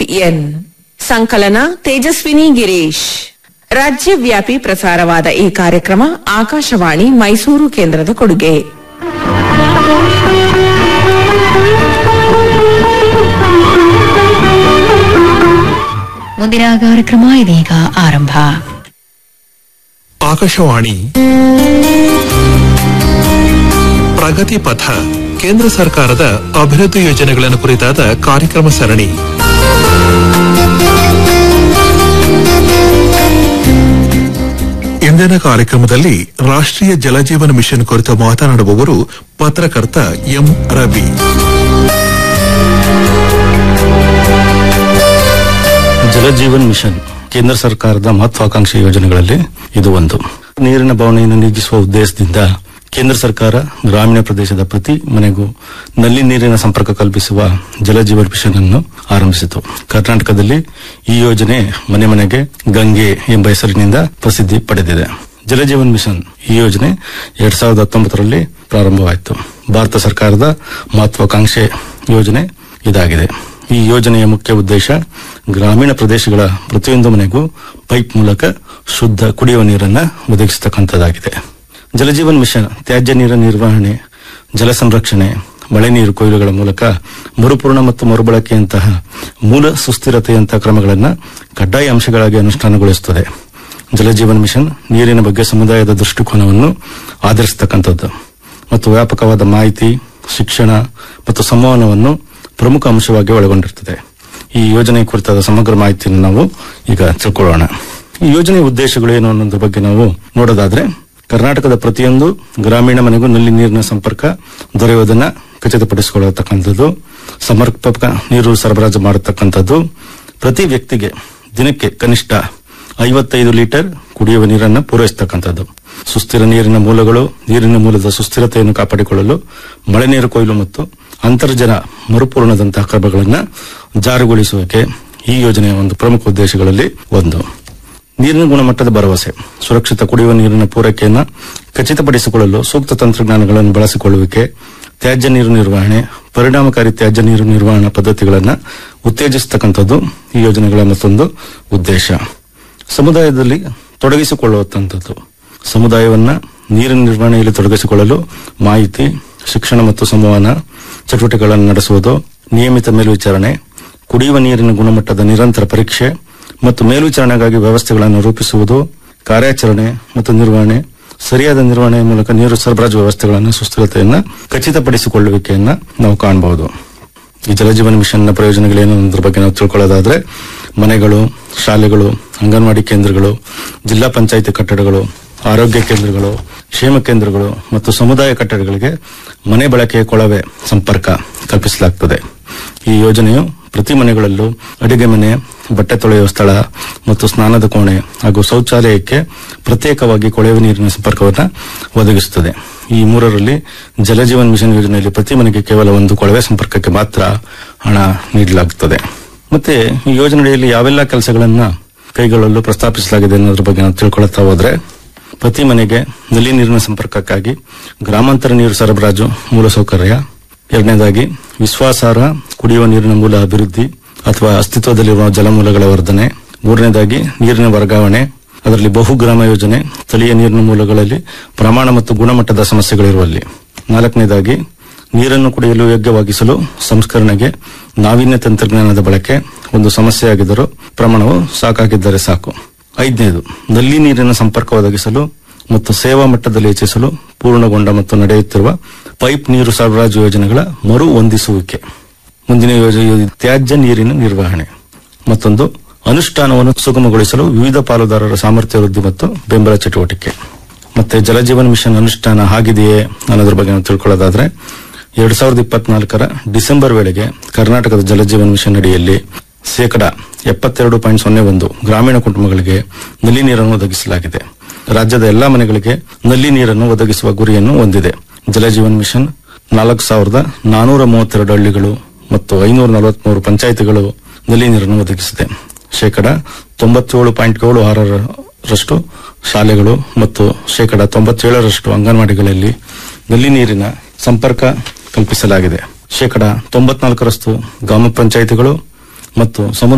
N ಸಂಕಲನ ತೇಜಸ್ವಿನಿ ಗಿರೀಶ್ ರಾಜ್ಯವ್ಯಾಪಿ ಪ್ರಸಾರವಾದ ಈ ಕಾರ್ಯಕ್ರಮ ಆಕಾಶವಾಣಿ ಮೈಸೂರು ಕೇಂದ್ರದ ಕೊಡುಗೆ ಮುಂದಿನ ಕಾರ್ಯಕ್ರಮ ಇದೀಗ ಆರಂಭ ಆಕಾಶವಾಣಿ ಪ್ರಗತಿ ಪಥ ಕೇಂದ್ರ ಸರ್ಕಾರದ ಅಭಿವೃದ್ಧಿ ಯೋಜನೆಗಳನ್ನು ಕುರಿತಾದ ಕಾರ್ಯಕ್ರಮ ಸರಣಿ ಇಂದಿನ ಕಾರ್ಯಕ್ರಮದಲ್ಲಿ ರಾಷ್ಟ್ರೀಯ ಜಲಜೀವನ ಮಿಷನ್ ಕುರಿತು ಮಾತನಾಡುವವರು ಪತ್ರಕರ್ತ ಎಂ ರವಿ ಜಲಜೀವನ್ ಮಿಷನ್ ಕೇಂದ್ರ ಸರ್ಕಾರದ ಮಹತ್ವಾಕಾಂಕ್ಷಿ ಯೋಜನೆಗಳಲ್ಲಿ ಇದು ಒಂದು ನೀರಿನ ಬವಣೆಯನ್ನು ನೀಗಿಸುವ ಉದ್ದೇಶದಿಂದ ಕೇಂದ್ರ ಸರ್ಕಾರ ಗ್ರಾಮೀಣ ಪ್ರದೇಶದ ಪ್ರತಿ ಮನೆಗೂ ನಲ್ಲಿ ನೀರಿನ ಸಂಪರ್ಕ ಕಲ್ಪಿಸುವ ಜಲಜೀವನ್ ಮಿಷನ್ ಅನ್ನು ಆರಂಭಿಸಿತು ಕರ್ನಾಟಕದಲ್ಲಿ ಈ ಯೋಜನೆ ಮನೆ ಮನೆಗೆ ಗಂಗೆ ಎಂಬ ಹೆಸರಿನಿಂದ ಪ್ರಸಿದ್ಧಿ ಪಡೆದಿದೆ ಜಲಜೀವನ್ ಮಿಷನ್ ಈ ಯೋಜನೆ ಎರಡ್ ಸಾವಿರದ ಹತ್ತೊಂಬತ್ತರಲ್ಲಿ ಪ್ರಾರಂಭವಾಯಿತು ಭಾರತ ಸರ್ಕಾರದ ಮಹತ್ವಾಕಾಂಕ್ಷೆ ಯೋಜನೆ ಇದಾಗಿದೆ ಈ ಯೋಜನೆಯ ಮುಖ್ಯ ಉದ್ದೇಶ ಗ್ರಾಮೀಣ ಪ್ರದೇಶಗಳ ಪ್ರತಿಯೊಂದು ಮನೆಗೂ ಪೈಪ್ ಮೂಲಕ ಶುದ್ಧ ಕುಡಿಯುವ ನೀರನ್ನು ಒದಗಿಸತಕ್ಕಂಥದ್ದಾಗಿದೆ ಜಲಜೀವನ್ ಮಿಷನ್ ತ್ಯಾಜ್ಯ ನೀರ ನಿರ್ವಹಣೆ ಜಲ ಸಂರಕ್ಷಣೆ ಮಳೆ ನೀರು ಕೊಯ್ಲುಗಳ ಮೂಲಕ ಮರುಪೂರ್ಣ ಮತ್ತು ಮರುಬಳಕೆಯಂತಹ ಮೂಲ ಸುಸ್ಥಿರತೆಯಂತಹ ಕ್ರಮಗಳನ್ನು ಕಡ್ಡಾಯ ಅಂಶಗಳಾಗಿ ಅನುಷ್ಠಾನಗೊಳಿಸುತ್ತದೆ ಜಲಜೀವನ್ ಮಿಷನ್ ನೀರಿನ ಬಗ್ಗೆ ಸಮುದಾಯದ ದೃಷ್ಟಿಕೋನವನ್ನು ಆಧರಿಸತಕ್ಕಂಥದ್ದು ಮತ್ತು ವ್ಯಾಪಕವಾದ ಮಾಹಿತಿ ಶಿಕ್ಷಣ ಮತ್ತು ಸಂವಹನವನ್ನು ಪ್ರಮುಖ ಅಂಶವಾಗಿ ಒಳಗೊಂಡಿರುತ್ತದೆ ಈ ಯೋಜನೆ ಕುರಿತಾದ ಸಮಗ್ರ ಮಾಹಿತಿಯನ್ನು ನಾವು ಈಗ ತಿಳ್ಕೊಳ್ಳೋಣ ಈ ಯೋಜನೆಯ ಉದ್ದೇಶಗಳು ಏನು ಅನ್ನೋದ್ರ ಬಗ್ಗೆ ನಾವು ನೋಡೋದಾದ್ರೆ ಕರ್ನಾಟಕದ ಪ್ರತಿಯೊಂದು ಗ್ರಾಮೀಣ ಮನೆಗೂ ನಲ್ಲಿ ನೀರಿನ ಸಂಪರ್ಕ ದೊರೆಯುವುದನ್ನ ಖಚಿತಪಡಿಸಿಕೊಳ್ಳತಕ್ಕಂಥದ್ದು ಸಮರ್ಪಕ ನೀರು ಸರಬರಾಜು ಮಾಡತಕ್ಕಂಥದ್ದು ಪ್ರತಿ ವ್ಯಕ್ತಿಗೆ ದಿನಕ್ಕೆ ಕನಿಷ್ಠ ಐವತ್ತೈದು ಲೀಟರ್ ಕುಡಿಯುವ ನೀರನ್ನು ಪೂರೈಸತಕ್ಕಂಥದ್ದು ಸುಸ್ಥಿರ ನೀರಿನ ಮೂಲಗಳು ನೀರಿನ ಮೂಲದ ಸುಸ್ಥಿರತೆಯನ್ನು ಕಾಪಾಡಿಕೊಳ್ಳಲು ಮಳೆ ನೀರು ಕೊಯ್ಲು ಮತ್ತು ಅಂತರ್ಜಲ ಮರುಪೂರಣದಂತಹ ಕ್ರಮಗಳನ್ನು ಜಾರಿಗೊಳಿಸುವಿಕೆ ಈ ಯೋಜನೆಯ ಒಂದು ಪ್ರಮುಖ ಉದ್ದೇಶಗಳಲ್ಲಿ ಒಂದು ನೀರಿನ ಗುಣಮಟ್ಟದ ಭರವಸೆ ಸುರಕ್ಷಿತ ಕುಡಿಯುವ ನೀರಿನ ಪೂರೈಕೆಯನ್ನು ಖಚಿತಪಡಿಸಿಕೊಳ್ಳಲು ಸೂಕ್ತ ತಂತ್ರಜ್ಞಾನಗಳನ್ನು ಬಳಸಿಕೊಳ್ಳುವಿಕೆ ತ್ಯಾಜ್ಯ ನೀರು ನಿರ್ವಹಣೆ ಪರಿಣಾಮಕಾರಿ ತ್ಯಾಜ್ಯ ನೀರು ನಿರ್ವಹಣಾ ಪದ್ಧತಿಗಳನ್ನು ಉತ್ತೇಜಿಸತಕ್ಕಂಥದ್ದು ಈ ಯೋಜನೆಗಳ ಮತ್ತೊಂದು ಉದ್ದೇಶ ಸಮುದಾಯದಲ್ಲಿ ತೊಡಗಿಸಿಕೊಳ್ಳುವಂಥದ್ದು ಸಮುದಾಯವನ್ನ ನೀರಿನ ನಿರ್ವಹಣೆಯಲ್ಲಿ ತೊಡಗಿಸಿಕೊಳ್ಳಲು ಮಾಹಿತಿ ಶಿಕ್ಷಣ ಮತ್ತು ಸಂವಹನ ಚಟುವಟಿಕೆಗಳನ್ನು ನಡೆಸುವುದು ನಿಯಮಿತ ಮೇಲ್ವಿಚಾರಣೆ ಕುಡಿಯುವ ನೀರಿನ ಗುಣಮಟ್ಟದ ನಿರಂತರ ಪರೀಕ್ಷೆ ಮತ್ತು ಮೇಲ್ವಿಚಾರಣೆಗಾಗಿ ವ್ಯವಸ್ಥೆಗಳನ್ನು ರೂಪಿಸುವುದು ಕಾರ್ಯಾಚರಣೆ ಮತ್ತು ನಿರ್ವಹಣೆ ಸರಿಯಾದ ನಿರ್ವಹಣೆಯ ಮೂಲಕ ನೀರು ಸರಬರಾಜು ವ್ಯವಸ್ಥೆಗಳನ್ನು ಸುಸ್ಥಿರತೆಯನ್ನು ಖಚಿತಪಡಿಸಿಕೊಳ್ಳುವಿಕೆಯನ್ನ ನಾವು ಕಾಣಬಹುದು ಈ ಜಲಜೀವನ ಮಿಷನ್ನ ಪ್ರಯೋಜನಗಳೇನು ಅನ್ನೋದ್ರ ಬಗ್ಗೆ ನಾವು ತಿಳ್ಕೊಳ್ಳೋದಾದ್ರೆ ಮನೆಗಳು ಶಾಲೆಗಳು ಅಂಗನವಾಡಿ ಕೇಂದ್ರಗಳು ಜಿಲ್ಲಾ ಪಂಚಾಯಿತಿ ಕಟ್ಟಡಗಳು ಆರೋಗ್ಯ ಕೇಂದ್ರಗಳು ಕ್ಷೇಮ ಕೇಂದ್ರಗಳು ಮತ್ತು ಸಮುದಾಯ ಕಟ್ಟಡಗಳಿಗೆ ಮನೆ ಬಳಕೆಯ ಕೊಳವೆ ಸಂಪರ್ಕ ಕಲ್ಪಿಸಲಾಗುತ್ತದೆ ಈ ಯೋಜನೆಯು ಪ್ರತಿ ಮನೆಗಳಲ್ಲೂ ಅಡಿಗೆ ಮನೆ ಬಟ್ಟೆ ತೊಳೆಯುವ ಸ್ಥಳ ಮತ್ತು ಸ್ನಾನದ ಕೋಣೆ ಹಾಗೂ ಶೌಚಾಲಯಕ್ಕೆ ಪ್ರತ್ಯೇಕವಾಗಿ ಕೊಳೆಯುವ ನೀರಿನ ಸಂಪರ್ಕವನ್ನು ಒದಗಿಸುತ್ತದೆ ಈ ಮೂರರಲ್ಲಿ ಜಲಜೀವನ್ ಮಿಷನ್ ಯೋಜನೆಯಲ್ಲಿ ಪ್ರತಿ ಮನೆಗೆ ಕೇವಲ ಒಂದು ಕೊಳವೆ ಸಂಪರ್ಕಕ್ಕೆ ಮಾತ್ರ ಹಣ ನೀಡಲಾಗುತ್ತದೆ ಮತ್ತೆ ಈ ಯೋಜನೆಯಲ್ಲಿ ಯಾವೆಲ್ಲ ಕೆಲಸಗಳನ್ನ ಕೈಗೊಳ್ಳಲು ಪ್ರಸ್ತಾಪಿಸಲಾಗಿದೆ ಅನ್ನೋದ್ರ ಬಗ್ಗೆ ನಾವು ತಿಳ್ಕೊಳ್ತಾ ಹೋದ್ರೆ ಪ್ರತಿ ಮನೆಗೆ ನಲ್ಲಿ ನೀರಿನ ಸಂಪರ್ಕಕ್ಕಾಗಿ ಗ್ರಾಮಾಂತರ ನೀರು ಸರಬರಾಜು ಮೂಲಸೌಕರ್ಯ ಎರಡನೇದಾಗಿ ವಿಶ್ವಾಸಾರ್ಹ ಕುಡಿಯುವ ನೀರಿನ ಮೂಲ ಅಭಿವೃದ್ಧಿ ಅಥವಾ ಅಸ್ತಿತ್ವದಲ್ಲಿರುವ ಜಲಮೂಲಗಳ ವರ್ಧನೆ ಮೂರನೇದಾಗಿ ನೀರಿನ ವರ್ಗಾವಣೆ ಅದರಲ್ಲಿ ಬಹುಗ್ರಾಮ ಯೋಜನೆ ಸ್ಥಳೀಯ ನೀರಿನ ಮೂಲಗಳಲ್ಲಿ ಪ್ರಮಾಣ ಮತ್ತು ಗುಣಮಟ್ಟದ ಸಮಸ್ಯೆಗಳಿರುವಲ್ಲಿ ನಾಲ್ಕನೇದಾಗಿ ನೀರನ್ನು ಕುಡಿಯಲು ಯೋಗ್ಯವಾಗಿಸಲು ಸಂಸ್ಕರಣೆಗೆ ನಾವೀನ್ಯ ತಂತ್ರಜ್ಞಾನದ ಬಳಕೆ ಒಂದು ಸಮಸ್ಯೆಯಾಗಿದ್ದರೂ ಪ್ರಮಾಣವು ಸಾಕಾಗಿದ್ದರೆ ಸಾಕು ಐದನೇದು ನಲ್ಲಿ ನೀರಿನ ಸಂಪರ್ಕ ಒದಗಿಸಲು ಮತ್ತು ಸೇವಾ ಮಟ್ಟದಲ್ಲಿ ಹೆಚ್ಚಿಸಲು ಪೂರ್ಣಗೊಂಡ ಮತ್ತು ನಡೆಯುತ್ತಿರುವ ಪೈಪ್ ನೀರು ಸರಬರಾಜು ಯೋಜನೆಗಳ ಮರು ಹೊಂದಿಸುವಿಕೆ ಮುಂದಿನ ಯೋಜನೆ ತ್ಯಾಜ್ಯ ನೀರಿನ ನಿರ್ವಹಣೆ ಮತ್ತೊಂದು ಅನುಷ್ಠಾನವನ್ನು ಸುಗಮಗೊಳಿಸಲು ವಿವಿಧ ಪಾಲುದಾರರ ಸಾಮರ್ಥ್ಯ ವೃದ್ಧಿ ಮತ್ತು ಬೆಂಬಲ ಚಟುವಟಿಕೆ ಮತ್ತೆ ಜಲಜೀವನ್ ಮಿಷನ್ ಅನುಷ್ಠಾನ ಆಗಿದೆಯೇ ಅನ್ನೋದ್ರ ಬಗ್ಗೆ ನಾವು ತಿಳ್ಕೊಳ್ಳೋದಾದ್ರೆ ಎರಡ್ ಸಾವಿರದ ಇಪ್ಪತ್ನಾಲ್ಕರ ಡಿಸೆಂಬರ್ ವೇಳೆಗೆ ಕರ್ನಾಟಕದ ಜಲಜೀವನ್ ಮಿಷನ್ ಅಡಿಯಲ್ಲಿ ಶೇಕಡ ಎಪ್ಪತ್ತೆರಡು ಪಾಯಿಂಟ್ ಸೊನ್ನೆ ಒಂದು ಗ್ರಾಮೀಣ ಕುಟುಂಬಗಳಿಗೆ ನಲ್ಲಿ ನೀರನ್ನು ಒದಗಿಸಲಾಗಿದೆ ರಾಜ್ಯದ ಎಲ್ಲಾ ಮನೆಗಳಿಗೆ ನಲ್ಲಿ ನೀರನ್ನು ಒದಗಿಸುವ ಗುರಿಯನ್ನು ಹೊಂದಿದೆ ಜಲಜೀವನ್ ಮಿಷನ್ ನಾಲ್ಕು ಸಾವಿರದ ನಾನೂರ ಮೂವತ್ತೆರಡು ಹಳ್ಳಿಗಳು ಮತ್ತು ಐನೂರ ನಲವತ್ಮೂರು ಪಂಚಾಯಿತಿಗಳು ನಲ್ಲಿ ನೀರನ್ನು ಒದಗಿಸಿದೆ ಶೇಕಡ ತೊಂಬತ್ತೇಳು ಪಾಯಿಂಟ್ ಏಳು ಆರರಷ್ಟು ಶಾಲೆಗಳು ಮತ್ತು ಶೇಕಡ ತೊಂಬತ್ತೇಳರಷ್ಟು ಅಂಗನವಾಡಿಗಳಲ್ಲಿ ನಲ್ಲಿ ನೀರಿನ ಸಂಪರ್ಕ ಕಲ್ಪಿಸಲಾಗಿದೆ ಶೇಕಡ ತೊಂಬತ್ನಾಲ್ಕರಷ್ಟು ಗ್ರಾಮ ಪಂಚಾಯಿತಿಗಳು ಮತ್ತು ಸಮುದಾಯ